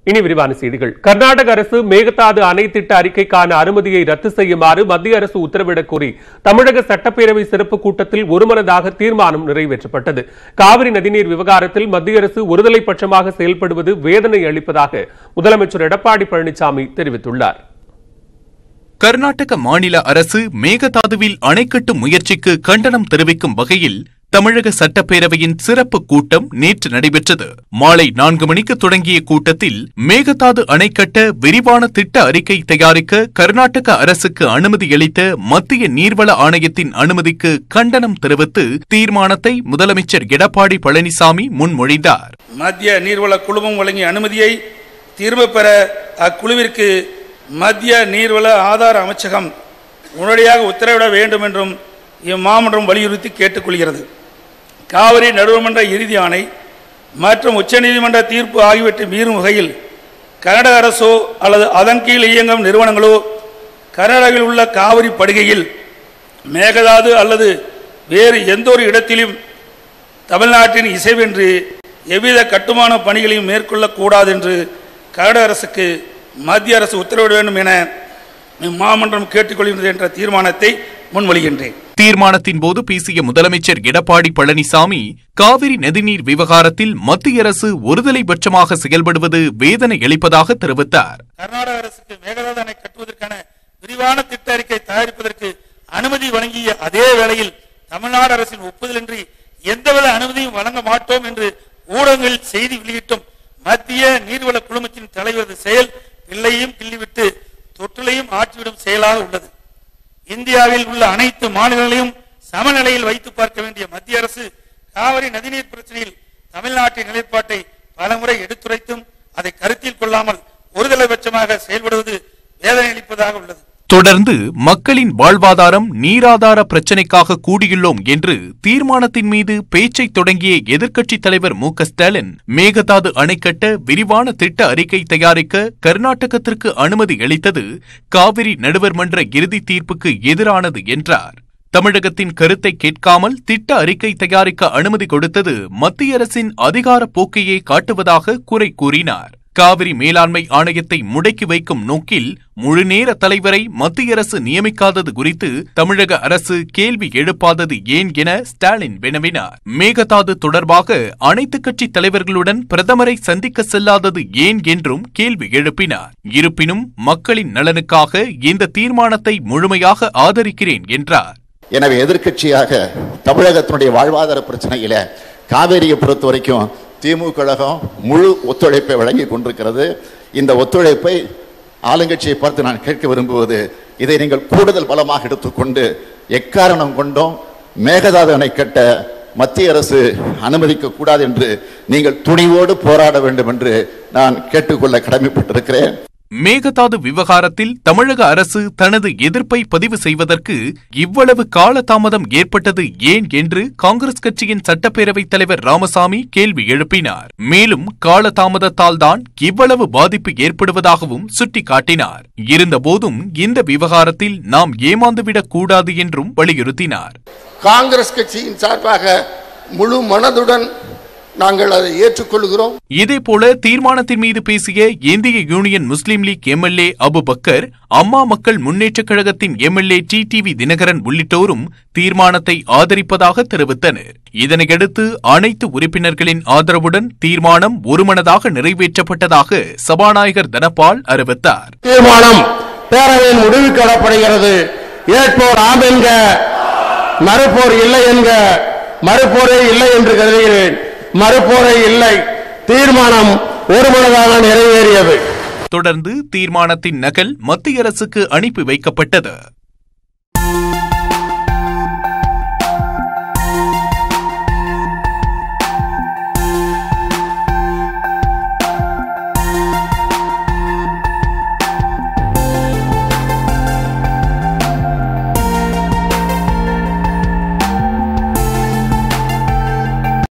இனி விரிவான செய்திகள் கர்நாடக அரசு மேகதாது அணை திட்ட அறிக்கைக்கான அனுமதியை ரத்து செய்யுமாறு மத்திய அரசு உத்தரவிடக் கோரி தமிழக சட்டப்பேரவை சிறப்பு கூட்டத்தில் ஒருமனதாக தீர்மானம் நிறைவேற்றப்பட்டது காவிரி நதிநீர் விவகாரத்தில் மத்திய அரசு ஒருதலை பட்சமாக செயல்படுவது வேதனை அளிப்பதாக முதலமைச்சர் எடப்பாடி பழனிசாமி தெரிவித்துள்ளார் கர்நாடக மாநில அரசு மேகதாதுவில் அணை கட்டும் முயற்சிக்கு கண்டனம் தெரிவிக்கும் வகையில் தமிழக சட்டப்பேரவையின் சிறப்பு கூட்டம் நேற்று நடைபெற்றது மாலை நான்கு மணிக்கு தொடங்கிய கூட்டத்தில் மேகதாது அணை கட்ட விரிவான திட்ட அறிக்கை தயாரிக்க கர்நாடக அரசுக்கு அனுமதி அளித்த மத்திய நீர்வள ஆணையத்தின் அனுமதிக்கு கண்டனம் தெரிவித்து தீர்மானத்தை முதலமைச்சர் எடப்பாடி பழனிசாமி முன்மொழிந்தார் மத்திய நீர்வள குழுமம் வழங்கிய அனுமதியை திரும்பப் பெற அக்குழுவிற்கு மத்திய நீர்வள ஆதார அமைச்சகம் உடனடியாக உத்தரவிட வேண்டும் என்றும் இம்மாமன்றம் வலியுறுத்தி கேட்டுக்கொள்கிறது காவிரி நடுவர்மன்ற இறுதி ஆணை மற்றும் உச்சநீதிமன்ற தீர்ப்பு ஆகியவற்றை மீறும் வகையில் கர்நாடக அரசோ அல்லது அதன் கீழ் இயங்கும் நிறுவனங்களோ கர்நாடகாவில் உள்ள காவிரி படுகையில் மேகதாது அல்லது வேறு எந்த ஒரு இடத்திலும் தமிழ்நாட்டின் இசைவென்று எவ்வித கட்டுமான பணிகளையும் மேற்கொள்ளக்கூடாது என்று கர்நாடக அரசுக்கு மத்திய அரசு உத்தரவிட வேண்டும் என இம்மாமன்றம் கேட்டுக்கொள்கிறது என்ற தீர்மானத்தை முன்மொழிகின்றேன் தீர்மானத்தின் போது பேசிய முதலமைச்சர் எடப்பாடி பழனிசாமி காவிரி நதிநீர் விவகாரத்தில் மத்திய அரசு ஒருதலை பட்சமாக செயல்படுவது வேதனை அளிப்பதாக தெரிவித்தார் கர்நாடக அரசுக்கு மேகதாது அணை கட்டுவதற்கான விரிவான திட்ட அறிக்கை தயாரிப்பதற்கு அனுமதி வழங்கிய அதே வேளையில் தமிழ்நாடு அரசின் ஒப்புதலின்றி எந்தவித அனுமதியும் வழங்க மாட்டோம் என்று ஊடகங்களில் செய்தி வெளியிட்டும் மத்திய நீர்வள குழுமத்தின் தலைவரது செயல் பிள்ளையும் கிள்ளிவிட்டு தொற்றுலையும் ஆற்றிவிடும் செயலாக உள்ளது இந்தியாவில் உள்ள அனைத்து மாநிலங்களையும் சமநிலையில் வைத்து பார்க்க வேண்டிய மத்திய அரசு காவிரி நதிநீர் பிரச்சனையில் தமிழ்நாட்டின் நிலைப்பாட்டை பலமுறை எடுத்துரைத்தும் அதை கருத்தில் கொள்ளாமல் ஒருதலைபட்சமாக செயல்படுவது வேதனை அளிப்பதாக உள்ளது தொடர்ந்து மக்களின் வாழ்வாதாரம் நீராதார பிரச்சினைக்காக கூடியுள்ளோம் என்று தீர்மானத்தின் மீது பேச்சை தொடங்கிய எதிர்க்கட்சித் தலைவர் மு க ஸ்டாலின் மேகதாது அணை கட்ட விரிவான திட்ட அறிக்கை தயாரிக்க கர்நாடகத்திற்கு அனுமதி அளித்தது காவிரி நடுவர் மன்ற இறுதி தீர்ப்புக்கு எதிரானது என்றார் தமிழகத்தின் கருத்தை கேட்காமல் திட்ட அறிக்கை தயாரிக்க அனுமதி கொடுத்தது மத்திய அரசின் அதிகார போக்கையே காட்டுவதாக குறை கூறினார் காவிரி மேலாண்மை ஆணையத்தை முடக்கி வைக்கும் நோக்கில் முழுநேர தலைவரை மத்திய அரசு நியமிக்காதது குறித்து தமிழக அரசு கேள்வி எழுப்பாதது ஏன் என ஸ்டாலின் வினவினார் மேகதாது தொடர்பாக அனைத்து கட்சி தலைவர்களுடன் பிரதமரை சந்திக்க செல்லாதது ஏன் என்றும் கேள்வி எழுப்பினார் இருப்பினும் மக்களின் நலனுக்காக இந்த தீர்மானத்தை முழுமையாக ஆதரிக்கிறேன் என்றார் எனவே எதிர்க்கட்சியாக தமிழகத்தினுடைய வாழ்வாதார பிரச்சனையில காவேரியை பொறுத்த வரைக்கும் திமுக கழகம் முழு ஒத்துழைப்பை வழங்கி கொண்டிருக்கிறது இந்த ஒத்துழைப்பை ஆளுங்கட்சியை பார்த்து நான் கேட்க விரும்புவது இதை நீங்கள் கூடுதல் பலமாக எடுத்துக்கொண்டு எக்காரணம் கொண்டும் மேகதாது அணை கட்ட மத்திய அரசு அனுமதிக்க கூடாது என்று நீங்கள் துணிவோடு போராட வேண்டும் என்று நான் கேட்டுக்கொள்ள கடமைப்பட்டிருக்கிறேன் மேகதாது விவகாரத்தில் தமிழக அரசு தனது எதிர்ப்பை பதிவு செய்வதற்கு இவ்வளவு காலதாமதம் ஏற்பட்டது ஏன் என்று காங்கிரஸ் கட்சியின் சட்டப்பேரவைத் தலைவர் ராமசாமி கேள்வி எழுப்பினார் மேலும் காலதாமதத்தால் தான் இவ்வளவு பாதிப்பு ஏற்படுவதாகவும் சுட்டிக்காட்டினார் இருந்தபோதும் இந்த விவகாரத்தில் நாம் ஏமாந்துவிடக் கூடாது என்றும் வலியுறுத்தினார் காங்கிரஸ் கட்சியின் சார்பாக முழு மனதுடன் நாங்கள் அதை ஏற்றுக்கொள்கிறோம் இதேபோல தீர்மானத்தின் மீது பேசிய இந்திய Union Muslim League MLA Abubakar அம்மா மக்கள் முன்னேற்றக் கழகத்தின் எம்எல்ஏ டி டிவி தினகரன் உள்ளிட்டோரும் தீர்மானத்தை ஆதரிப்பதாக தெரிவித்தனர் இதனையடுத்து அனைத்து உறுப்பினர்களின் ஆதரவுடன் தீர்மானம் ஒருமனதாக நிறைவேற்றப்பட்டதாக சபாநாயகர் தனபால் அறிவித்தார் தீர்மானம் பேரவையின் முடிவுக்கு விடப்படுகிறது ஏற்போர் ஆம் என்க மறுப்போர் இல்லை என்க மறுப்போரே இல்லை என்று கருதுகிறேன் மறுப்போரே இல்லை தீர்மானம் ஒருமனதாக நிறைவேறியது தொடர்ந்து தீர்மானத்தின் நகல் மத்திய அரசுக்கு அனுப்பி வைக்கப்பட்டது